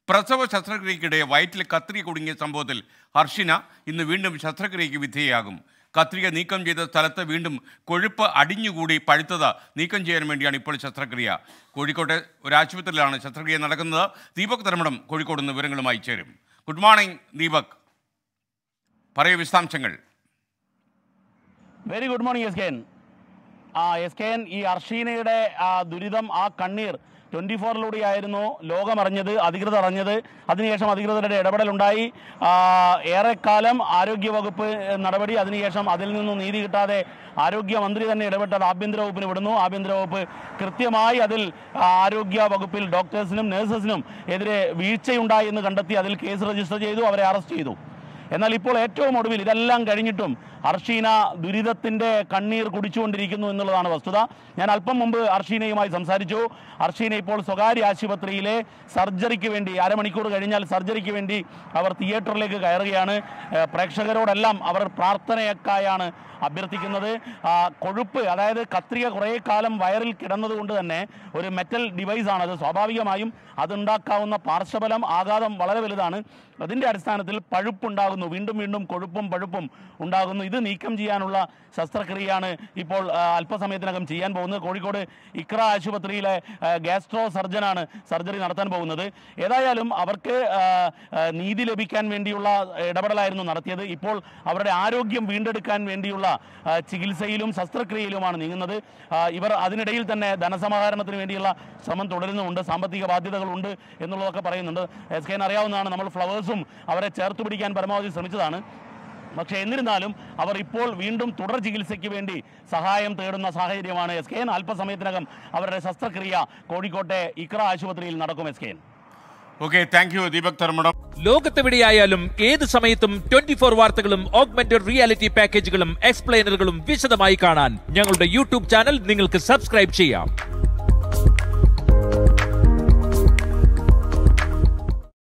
പ്രസവ ശസ്ത്രക്രിയക്കിടെ വയറ്റിൽ കത്രിക കുടുങ്ങിയ സംഭവത്തിൽ ഹർഷിന ഇന്ന് വീണ്ടും ശസ്ത്രക്രിയയ്ക്ക് വിധേയയാകും കത്രിക നീക്കം ചെയ്ത സ്ഥലത്ത് വീണ്ടും കൊഴുപ്പ് അടിഞ്ഞുകൂടി പഴുത്തത് നീക്കം ചെയ്യാൻ വേണ്ടിയാണ് ഇപ്പോൾ ശസ്ത്രക്രിയ കോഴിക്കോട്ടെ ഒരു ആശുപത്രിയിലാണ് ശസ്ത്രക്രിയ നടക്കുന്നത് ദീപക് ധർമ്മടം കോഴിക്കോട് നിന്ന് വിവരങ്ങളുമായി ചേരും ഗുഡ് മോർണിംഗ് ദീപക് പറയൂ വിശദാംശങ്ങൾ very good morning S K N ആ എസ് കെ എൻ ഈ അർഷീനയുടെ ആ ദുരിതം ആ കണ്ണീർ ട്വൻറ്റി ഫോറിലൂടെയായിരുന്നു ലോകമറിഞ്ഞത് അധികൃതർ അറിഞ്ഞത് അതിനുശേഷം അധികൃതരുടെ ഇടപെടലുണ്ടായി ആ, ഏറെക്കാലം ആരോഗ്യവകുപ്പ് നടപടി അതിനുശേഷം അതിൽ നിന്നും നീതി കിട്ടാതെ ആരോഗ്യമന്ത്രി തന്നെ ഇടപെട്ടത് ആഭ്യന്തര വകുപ്പിന് വിടുന്നു ആഭ്യന്തര വകുപ്പ് കൃത്യമായി അതിൽ ആ, ആരോഗ്യ വകുപ്പിൽ ഡോക്ടേഴ്സിനും നഴ്സസിനും എതിരെ വീഴ്ചയുണ്ടായി എന്ന് കണ്ടെത്തി അതിൽ കേസ് രജിസ്റ്റർ ചെയ്തു അവരെ അറസ്റ്റ് ചെയ്തു എന്നാൽ ഇപ്പോൾ ഏറ്റവും ഒടുവിൽ ഇതെല്ലാം കഴിഞ്ഞിട്ടും അർഷീന ദുരിതത്തിന്റെ കണ്ണീർ കുടിച്ചുകൊണ്ടിരിക്കുന്നു എന്നുള്ളതാണ് വസ്തുത ഞാൻ അല്പം മുമ്പ് അർഷീനയുമായി സംസാരിച്ചു അർഷീന ഇപ്പോൾ സ്വകാര്യ ആശുപത്രിയിലെ സർജറിക്ക് വേണ്ടി അരമണിക്കൂർ കഴിഞ്ഞാൽ സർജറിക്ക് വേണ്ടി അവർ തിയേറ്ററിലേക്ക് കയറുകയാണ് ഏഹ് പ്രേക്ഷകരോടെല്ലാം അവർ പ്രാർത്ഥനയൊക്കെയാണ് അഭ്യർത്ഥിക്കുന്നത് ആ, കൊഴുപ്പ് അതായത് കത്രിക കുറേ കാലം വയറിൽ കിടന്നതുകൊണ്ട് തന്നെ ഒരു മെറ്റൽ ഡിവൈസ് ആണത് സ്വാഭാവികമായും അതുണ്ടാക്കാവുന്ന പാർശ്വഫലം ആഘാതം വളരെ വലുതാണ് അതിൻ്റെ അടിസ്ഥാനത്തിൽ പഴുപ്പുണ്ടാകുന്നു വീണ്ടും വീണ്ടും കൊഴുപ്പും പഴുപ്പും ഉണ്ടാകുന്നു ഇത് നീക്കം ചെയ്യാനുള്ള ശസ്ത്രക്രിയയാണ് ഇപ്പോൾ ആ, അല്പസമയത്തിനകം ചെയ്യാൻ പോകുന്നത് കോഴിക്കോട് ഇക്ര ആശുപത്രിയിലെ ആ, ഗ്യാസ്ട്രോ സർജനാണ് സർജറി നടത്താൻ പോകുന്നത് ഏതായാലും അവർക്ക് ആ, ആ, നീതി ലഭിക്കാൻ വേണ്ടിയുള്ള ഇടപെടലായിരുന്നു നടത്തിയത് ഇപ്പോൾ അവരുടെ ആരോഗ്യം വീണ്ടെടുക്കാൻ വേണ്ടിയുള്ള ആ, ചികിത്സയിലും ശസ്ത്രക്രിയയിലുമാണ് നീങ്ങുന്നത് ആ, ഇവർ അതിനിടയിൽ തന്നെ ധനസമാഹരണത്തിന് വേണ്ടിയുള്ള ശ്രമം തുടരുന്നുമുണ്ട് സാമ്പത്തിക ബാധ്യതകളുണ്ട് എന്നുള്ളതൊക്കെ പറയുന്നുണ്ട് എസ് കെൻ അറിയാവുന്നതാണ് നമ്മൾ ഫ്ലവേഴ്സും അവരെ ചേർത്ത് പിടിക്കാൻ പരമാവധി ശ്രമിച്ചതാണ് പക്ഷേ എന്നിരുന്നാലും അവർ ഇപ്പോൾ വീണ്ടും തുടർ ചികിത്സയ്ക്ക് വേണ്ടി സഹായം തേടുന്ന സാഹചര്യമാണ് എസ് കെ എൻ അല്പസമയത്തിനകം അവരുടെ ശസ്ത്രക്രിയ കോഴിക്കോട്ടെ ഇക്ര ആശുപത്രിയിൽ നടക്കും S K N okay thank you Deepak Dharmadam ലോകത്തെവിടെയായാലും ഏത് സമയത്തും ട്വന്റി ഫോർ വാർത്തകളും ഓഗ്മെന്റഡ് റിയാലിറ്റി പാക്കേജുകളും എക്സ്പ്ലെയിനറുകളും വിശദമായി കാണാൻ ഞങ്ങളുടെ യൂട്യൂബ് ചാനൽ നിങ്ങൾക്ക് സബ്സ്ക്രൈബ് ചെയ്യാം